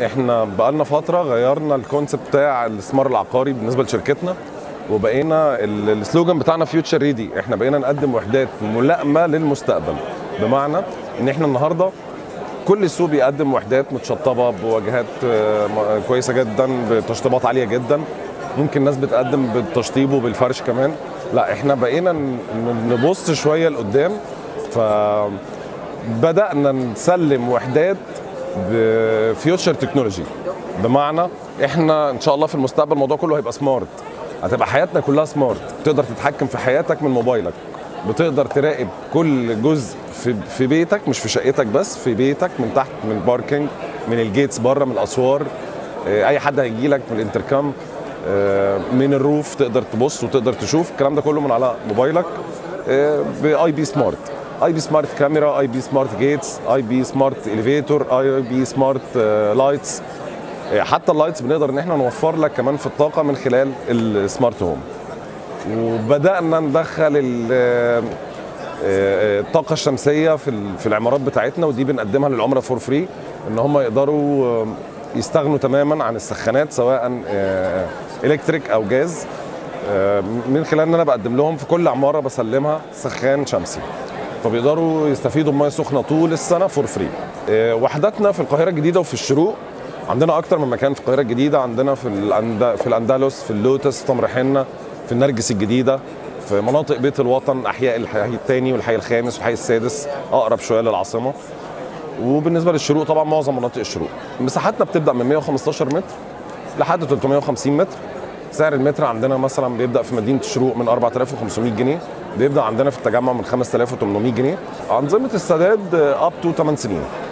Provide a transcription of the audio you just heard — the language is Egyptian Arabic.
احنا بقالنا فتره غيرنا الكونسيبت بتاع الاستثمار العقاري بالنسبه لشركتنا وبقينا ال- السلوجان بتاعنا فيوتشر ريدي احنا بقينا نقدم وحدات ملائمه للمستقبل بمعنى ان احنا النهارده كل السوق بيقدم وحدات متشطبه بواجهات آه، م- كويسه جدا بتشطيبات عاليه جدا ممكن ناس بتقدم بالتشطيب وبالفرش كمان لا احنا بقينا ن- نبص شويه لقدام فبدانا نسلم وحدات بفيوتشر تكنولوجي بمعنى احنا ان شاء الله في المستقبل الموضوع كله هيبقى سمارت هتبقى حياتنا كلها سمارت تقدر تتحكم في حياتك من موبايلك بتقدر تراقب كل جزء في في بيتك مش في شقتك بس في بيتك من تحت من الباركينج من الجيتس بره من الاسوار آه، اي حد هيجي لك من الانتركام آه، من الروف تقدر تبص وتقدر تشوف الكلام ده كله من على موبايلك باي بي سمارت اي بي سمارت كاميرا اي بي سمارت جيتس اي بي سمارت اليفيتور اي بي سمارت لايتس حتى اللايتس بنقدر ان احنا نوفر لك كمان في الطاقه من خلال السمارت هوم وبدانا ندخل ال- آه، آه، الطاقه الشمسيه في ال- في العمارات بتاعتنا ودي بنقدمها للعملاء فور فري ان هم يقدروا آه، يستغنوا تماما عن السخانات سواء الكتريك او جاز آه، من خلال ان انا بقدم لهم في كل عماره بسلمها سخان شمسي فبيقدروا يستفيدوا بميه سخنه طول السنه فور فري وحداتنا في القاهره الجديده وفي الشروق عندنا اكتر من مكان في القاهره الجديده عندنا في الأند... في الاندلس في اللوتس في تمر حنه في النرجس الجديده في مناطق بيت الوطن احياء الحي الثاني والحي الخامس والحي السادس اقرب شويه للعاصمه وبالنسبه للشروق طبعا معظم مناطق الشروق مساحتنا بتبدا من 115 متر لحد 350 متر سعر المتر عندنا مثلا بيبدا في مدينه الشروق من 4500 جنيه بيبدا عندنا في التجمع من 5800 جنيه انظمه السداد اب تو 8 سنين